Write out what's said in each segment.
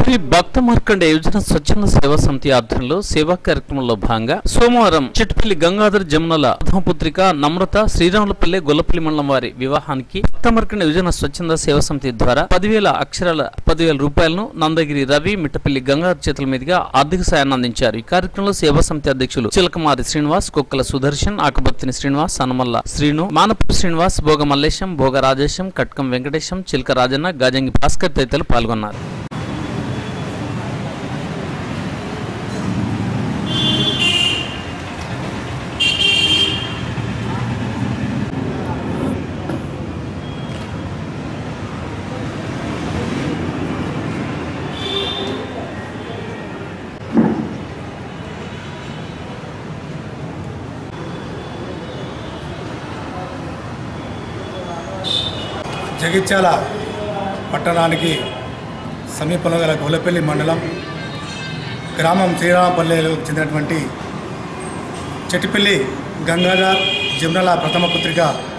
శ్రీ భక్త మార్కండ యోజన స్వచ్ఛంద సేవా సమితి ఆధ్వర్యంలో సేవా కార్యక్రమంలో భాగంగా సోమవారం చిట్టుపల్లి గంగాధర్ జమునల పుత్రిక నమ్రత శ్రీరాములపల్లి గొల్లపల్లి మండలం వారి వివాహానికి భక్త మార్కండ యోజన స్వచ్ఛంద సేవా సమితి ద్వారా పదివేల అక్షరాల పదివేల రూపాయలను నందగిరి రవి మిట్టపల్లి గంగాధర్ చేతుల మీదుగా ఆర్థిక సాయాన్ని అందించారు ఈ కార్యక్రమంలో సేవా సమితి అధ్యక్షులు చిలకమారి శ్రీనివాస్ కుక్కల సుదర్శన్ ఆకబత్తిని శ్రీనివాస్ అనమల్ల శ్రీను మానపు శ్రీనివాస్ భోగ మల్లేశం భోగ రాజేశం కట్కం వెంకటేశం చిలక రాజన్న గాజంగి భాస్కర్ తదితరులు పాల్గొన్నారు జగిత్యాల పట్టణానికి సమీపంలో గల గోలపల్లి మండలం గ్రామం శ్రీరామపల్లెలో చెందినటువంటి చెట్టిపల్లి గంగాధర్ జమునల ప్రథమ పుత్రిక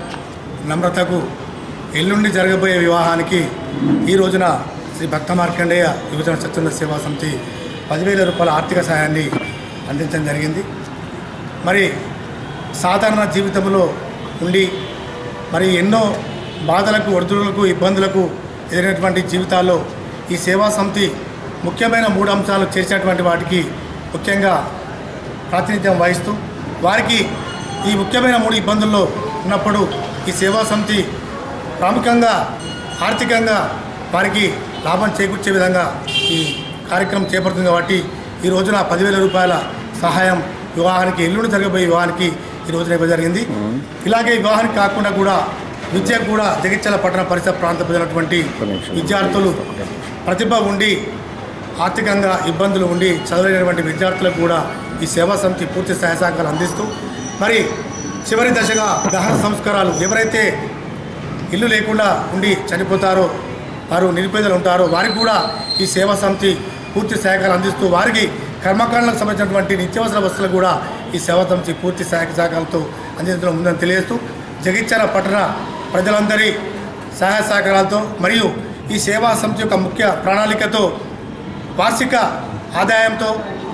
నమ్రతకు ఎల్లుండి జరగబోయే వివాహానికి ఈ రోజున శ్రీ భక్త మార్కండేయ యువజన స్వచ్ఛంద సేవా సమితి పదివేల రూపాయల ఆర్థిక సహాయాన్ని అందించడం జరిగింది మరి సాధారణ జీవితంలో ఉండి మరి ఎన్నో బాధలకు ఒడిదుడులకు ఇబ్బందులకు ఎదిరినటువంటి జీవితాల్లో ఈ సేవా సమితి ముఖ్యమైన మూడు అంశాలు చేసినటువంటి వాటికి ముఖ్యంగా ప్రాతినిధ్యం వహిస్తూ వారికి ఈ ముఖ్యమైన మూడు ఇబ్బందుల్లో ఉన్నప్పుడు ఈ సేవా సమితి ప్రాముఖ్యంగా ఆర్థికంగా వారికి లాభం చేకూర్చే విధంగా ఈ కార్యక్రమం చేపడుతుంది కాబట్టి ఈ రోజున పదివేల రూపాయల సహాయం వివాహానికి ఎల్లుండి జరగబోయే వివాహానికి ఈ రోజున ఇవ్వడం జరిగింది ఇలాగే వివాహానికి కాకుండా కూడా విద్యకు కూడా జగిత్యాల పట్టణ పరిసర ప్రాంత ప్రజలటువంటి విద్యార్థులు ప్రతిభ ఉండి ఆర్థికంగా ఇబ్బందులు ఉండి చదవలేనటువంటి విద్యార్థులకు కూడా ఈ సేవా సమితి పూర్తి సహాయ సహకారాలు అందిస్తూ మరి చివరి దశగా దహన సంస్కారాలు ఎవరైతే ఇల్లు లేకుండా ఉండి చనిపోతారో వారు నిరుపేదలు ఉంటారో వారికి కూడా ఈ సేవా సమితి పూర్తి సహాయకాలు అందిస్తూ వారికి కర్మకాండలకు సంబంధించినటువంటి నిత్యావసర వస్తువులు కూడా ఈ సేవా సమితి పూర్తి సహాయక సహకారాలతో అందించడం ఉందని తెలియజేస్తూ జగిత్యాల పట్టణ ప్రజలందరి సహాయ సహకారాలతో మరియు ఈ సేవా సమితి యొక్క ముఖ్య ప్రణాళికతో వార్షిక ఆదాయంతో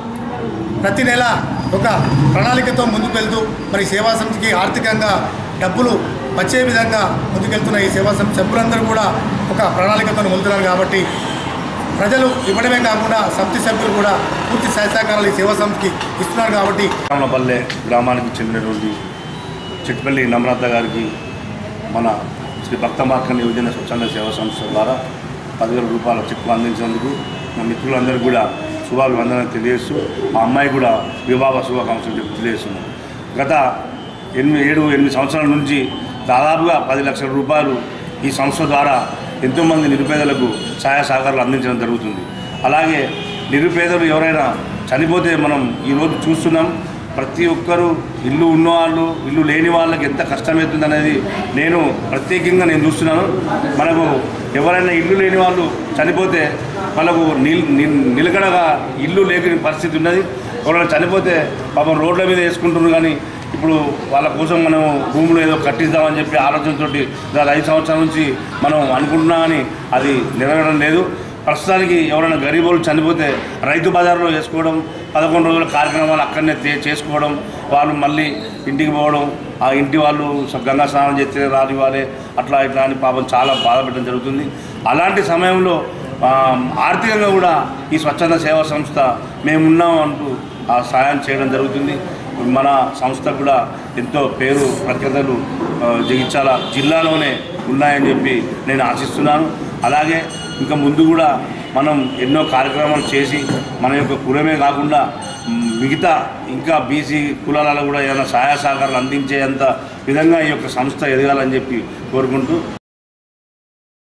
ప్రతి నెల ఒక ప్రణాళికతో ముందుకు వెళ్తూ మరి సేవా సమితికి ఆర్థికంగా డబ్బులు వచ్చే విధంగా ముందుకెళ్తున్న ఈ సేవా సమితి సభ్యులందరూ కూడా ఒక ప్రణాళికతో ముందుతున్నారు కాబట్టి ప్రజలు ఇవ్వడమే కాకుండా సమితి సభ్యులు కూడా పూర్తి సహసహకారాలు ఈ సేవా సమితికి ఇస్తున్నారు కాబట్టి రామపల్లె గ్రామానికి చెందినటువంటి చిట్పల్లి నమ్రత గారికి మన శ్రీ భక్త మార్కండ యువజన స్వచ్ఛంద సేవా సంస్థ ద్వారా పదివేల రూపాయల చెక్కు అందించినందుకు మా మిత్రులందరికీ కూడా శుభాభివందనలు తెలియజేస్తూ ఆ అమ్మాయి కూడా వివాహ శుభాకాంక్షలు చెప్పి తెలియజేస్తున్నాం గత ఎనిమిది ఏడు ఎనిమిది సంవత్సరాల నుంచి దాదాపుగా పది లక్షల రూపాయలు ఈ సంస్థ ద్వారా ఎంతోమంది నిరుపేదలకు సహాయ సహకారాలు అందించడం జరుగుతుంది అలాగే నిరుపేదలు ఎవరైనా చనిపోతే మనం ఈరోజు చూస్తున్నాం ప్రతి ఒక్కరూ ఇల్లు ఉన్నవాళ్ళు ఇల్లు లేని వాళ్ళకి ఎంత కష్టమవుతుంది అనేది నేను ప్రత్యేకంగా నేను చూస్తున్నాను మనకు ఎవరైనా ఇల్లు లేని వాళ్ళు చనిపోతే వాళ్ళకు నిల్ నిల్- నిలకడగా ఇల్లు లేని పరిస్థితి ఉన్నది ఎవరైనా చనిపోతే పాపం రోడ్ల మీద వేసుకుంటున్నారు కానీ ఇప్పుడు వాళ్ళ కోసం మనం భూములు ఏదో కట్టిద్దామని చెప్పి ఆలోచనతోటి గత ఐదు సంవత్సరాల నుంచి మనం అనుకుంటున్నా కానీ అది నెరవేరడం లేదు ప్రస్తుతానికి ఎవరైనా గరీబులు చనిపోతే రైతు బజార్లో వేసుకోవడం పదకొండు రోజుల కార్యక్రమాలు అక్కడనే తే- చేసుకోవడం వాళ్ళు మళ్ళీ ఇంటికి పోవడం ఆ ఇంటి వాళ్ళు స- గంగా స్నానం చేస్తే రానివ్వాలి అట్లా ఇట్లా అని పాపం చాలా బాధపెట్టడం జరుగుతుంది అలాంటి సమయంలో ఆ, ఆర్థికంగా కూడా ఈ స్వచ్ఛంద సేవా సంస్థ మేమున్నాం అంటూ ఆ సాయం చేయడం జరుగుతుంది మన సంస్థ కూడా ఎంతో పేరు ప్రఖ్యాతలు ఆ, జగిత్యాల జిల్లాలోనే ఉన్నాయని చెప్పి నేను ఆశిస్తున్నాను అలాగే ఇంకా ముందు కూడా మనం ఎన్నో కార్యక్రమాలు చేసి మన యొక్క కులమే కాకుండా మ్, మిగతా ఇంకా బీసీ కులాలలో కూడా ఏమైనా సహాయ సహకారాలు అందించేంత విధంగా ఈ యొక్క సంస్థ ఎదగాలని చెప్పి కోరుకుంటూ